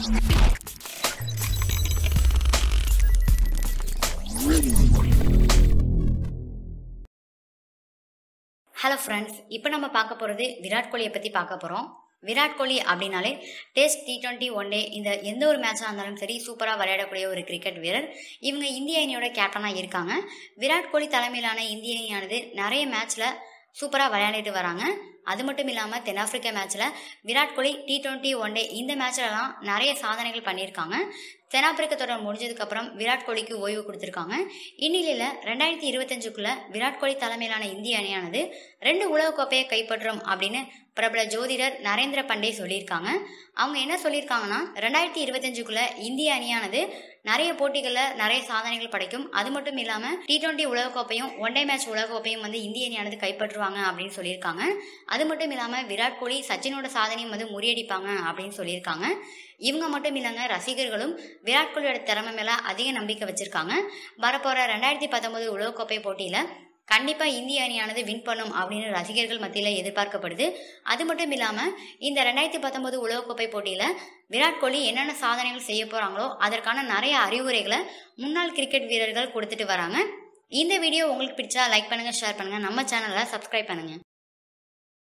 hello friends இப்போ நம்ம பார்க்க போகிறது விராட் கோலியை பற்றி பார்க்க போகிறோம் விராட் கோலி அப்படின்னாலே test T twenty one day இந்த எந்த ஒரு மேட்சாக இருந்தாலும் சரி சூப்பராக விளையாடக்கூடிய ஒரு கிரிக்கெட் வீரர் இவங்க இந்திய அணியோட கேப்டனாக இருக்காங்க விராட் கோலி தலைமையிலான இந்திய அணியானது நிறைய மேட்ச்சில் சூப்பராக விளையாடிட்டு வராங்க அது மட்டும் இல்லாமல் தென்னாப்பிரிக்கா மேட்ச்சில் Virat Kohli T twenty one day இந்த மேட்ச்லலாம் நிறைய சாதனைகள் பண்ணியிருக்காங்க தென்னாப்பிரிக்க தொடர் முடிஞ்சதுக்கப்புறம் விராட் கோலிக்கு ஓய்வு கொடுத்துருக்காங்க இந்நிலையில் ரெண்டாயிரத்தி இருபத்தஞ்சுக்குள்ள விராட் கோலி தலைமையிலான இந்திய அணியானது ரெண்டு உலகக்கோப்பையை கைப்பற்றும் அப்படின்னு பிரபல ஜோதிடர் நரேந்திர பண்டே சொல்லியிருக்காங்க அவங்க என்ன சொல்லியிருக்காங்கன்னா ரெண்டாயிரத்தி இருபத்தஞ்சுக்குள்ள இந்திய அணியானது நிறைய போட்டிகளில் நிறைய சாதனைகள் படைக்கும் அது மட்டும் இல்லாமல் டி டுவெண்ட்டி உலகக்கோப்பையும் ஒன் டே மேட்ச் உலகக்கோப்பையும் வந்து இந்திய அணியானது கைப்பற்றுவாங்க அப்படின்னு சொல்லியிருக்காங்க அது மட்டும் இல்லாமல் விராட் கோலி சச்சினோட சாதனையும் வந்து முறியடிப்பாங்க அப்படின்னு சொல்லியிருக்காங்க இவங்க மட்டும் இல்லைங்க ரசிகர்களும் விராட் கோலியோட திறமை மேலே அதிக நம்பிக்கை வச்சிருக்காங்க வரப்போகிற ரெண்டாயிரத்தி பத்தொன்பது உலகக்கோப்பை போட்டியில் கண்டிப்பாக இந்திய அணியானது வின் பண்ணும் அப்படின்னு ரசிகர்கள் மத்தியில் எதிர்பார்க்கப்படுது அது மட்டும் இல்லாமல் இந்த ரெண்டாயிரத்தி பத்தொன்பது உலகக்கோப்பை போட்டியில் விராட் கோலி என்னென்ன சாதனைகள் செய்ய போகிறாங்களோ அதற்கான நிறைய அறிவுரைகளை முன்னாள் கிரிக்கெட் வீரர்கள் கொடுத்துட்டு வராங்க இந்த வீடியோ உங்களுக்கு பிடிச்சா லைக் பண்ணுங்கள் ஷேர் பண்ணுங்கள் நம்ம சேனலை சப்ஸ்கிரைப் பண்ணுங்கள்